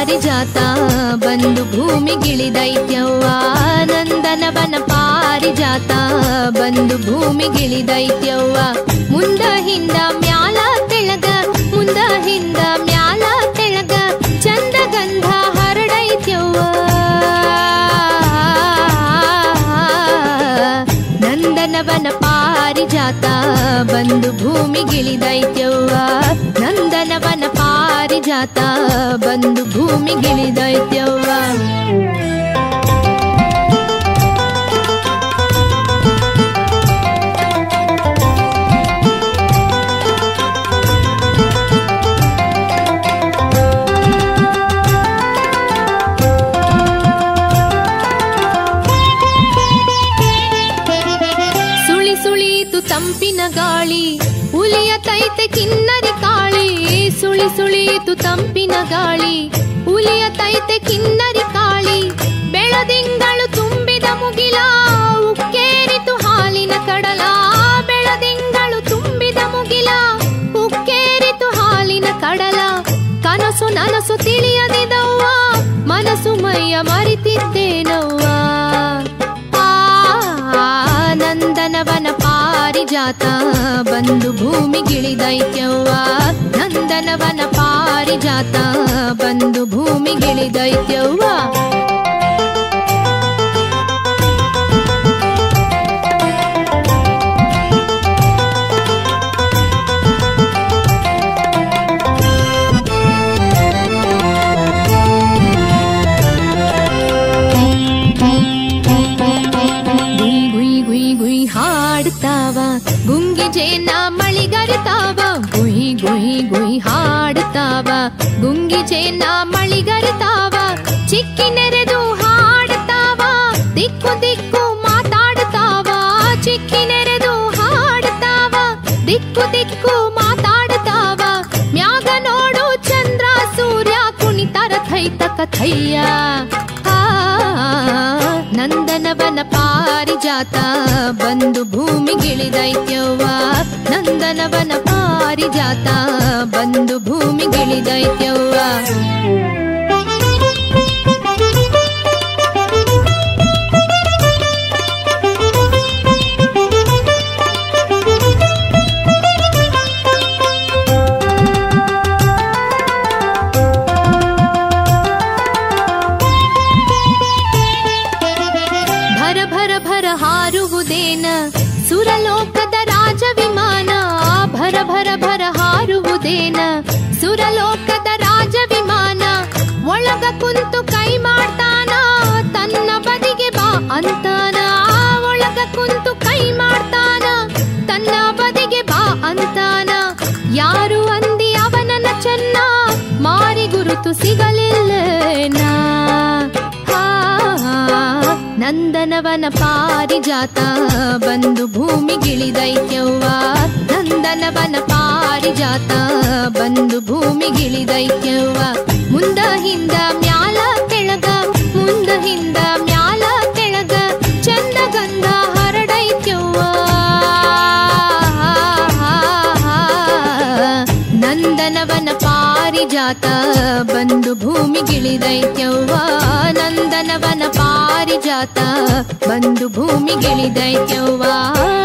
ಪಾರಿಜಾತ ಬಂದು ಭೂಮಿಗಿಳಿದೈತ್ಯವ್ವ ನಂದನವನ ಪಾರಿಜಾತ ಬಂದು ಭೂಮಿಗಿಳಿದೈತ್ಯವ್ವ ಮುಂದ ಹಿಂದ ಮ್ಯಾಲ ತೆಳಗ ಮುಂದ ಹಿಂದ ಮ್ಯಾಲ ತೆಳಗ ಚಂದ ಗಂಧ ಹರಡೈತ್ಯವ್ವ ನಂದನವನ ಪಾರಿಜಾತ ಬಂದು ಭೂಮಿಗಿಳಿದೈತ್ಯವ್ವ ನಂದನವನ ಪಾರಿಜಾತ ಬಂದು ಭೂಮಿಗಿಳಿದೈತ್ಯವ್ವ ಸುಳಿ ಸುಳಿತು ತಂಪಿನ ಗಾಳಿ ಉಲಿಯ ತೈತೆ ಕಿನ್ನರಿ ಕಾಳಿ ಸುಳಿ ಸುಳಿತು ತಂಪಿನ ಗಾಳಿ ಉಲಿಯ ತೈತೆ ಕಿನ್ನರಿ ಕಾಳಿ ಬೆಳದಿಂಗಳು ತುಂಬಿದ ಮುಗಿಲ ಉಕ್ಕೇರಿತು ಹಾಲಿನ ಕಡಲ ಬೆಳದಿಂಗಳು ತುಂಬಿದ ಮುಗಿಲ ಉಕ್ಕೇರಿತು ಹಾಲಿನ ಕಡಲ ಕನಸು ನನಸು ತಿಳಿಯದಿದವ್ವ ಮನಸ್ಸು ಮೈಯ ಮರಿತಿದ್ದೇನವ್ವ ಆ ನಂದನವನ ಪಾರಿಜಾತ ಬಂದು ಭೂಮಿಗಿಳಿದೈತ್ಯವ್ವ ನಂದನವನ ಪಾರಿಜಾತ ಬಂದು ಭೂಮಿಗಿಳಿದೈತ್ಯವ್ವ ಗುಯ್ ಗುಯ್ ಗುಯ್ ಗುಯ್ ಹಾಡ್ತಾವ ಗುಂಗಿ ಜೇನ ಮಳಿಗರಿತಾವ ಗುಯ್ ಗುಯ್ ಗುಯ್ ಹಾಡ್ತಾವ ಗುಂಗಿ ಜೇನ ಮಳಿಗರಿತಾವ ಚಿಕ್ಕಿ ನೆರೆದು ಹಾಡ್ತಾವ ದಿಕ್ಕು ದಿಕ್ಕು ಮಾತಾಡ್ತಾವ ಚಿಕ್ಕಿ ನೆರೆದು ಹಾಡ್ತಾವ ದಿಕ್ಕು ದಿಕ್ಕು ಮಾತಾಡ್ತಾವ ಮ್ಯಾಗ ನೋಡು ಚಂದ್ರ ಸೂರ್ಯ ಕುಣಿತರ ಥೈತ ಕಥಯ್ಯ ಆ, ನಂದನವನ ಪಾರಿಜಾತ ಬಂದು ಭೂಮಿಗಿಳಿದೈತ್ಯವ್ವ ನಂದನವನ ಪಾರಿಜಾತ ಬಂದು ಭೂಮಿಗಿಳಿದೈತ್ಯವ್ವ ಭರ ಭರ ಭರ ಹಾರುವುದೇನ ಸುರಲೋಕದ ರಾಜ ವಿಮಾನ ಭರ ಭರ ಭರ ಹಾರುವುದೇನ ಸುರಲೋಕದ ರಾಜ ವಿಮಾನ ಒಳಗ ಕುಂತು ಕೈ ಮಾಡ್ತಾನ ತನ್ನ ಬದಿಗೆ ಬಾ ಅಂತಾನ ಒಳಗ ಕುಂತು ಕೈ ಮಾಡ್ತಾನ ತನ್ನ ಬದಿಗೆ ಬಾ ಅಂತಾನ ಯಾರು ಅಂದಿ ಅವನನ್ನ ಚೆನ್ನ ಮಾರಿ ಗುರುತು ಸಿಗಲಿಲ್ಲನಾ ಹಾ, ನಂದನವನ ಪಾರಿಜಾತ ಬಂದು ಭೂಮಿಗಿಳಿದೈತ್ಯವ್ವ ನಂದನವನ ಪಾರಿಜಾತ ಬಂದು ಭೂಮಿಗಿಳಿದೈತ್ಯವ್ವ ಮುಂದ ಹಿಂದ ಮ್ಯಾಲ ತೆಳಗ ಮುಂದ ಹಿಂದ ಮ್ಯಾಲ ತೆಳಗ ಚಂದ ಗಂಧ ಹರಡೈತ್ಯವ್ವ ನಂದನವನ ಪಾರಿಜಾತ ಬಂದು ಭೂಮಿಗಿಳಿದೈತ್ಯವ್ವ ನಂದನವನ ಪಾರಿಜಾತ ಬಂದು ಭೂಮಿಗಿಳಿದೈತ್ಯವ್ವ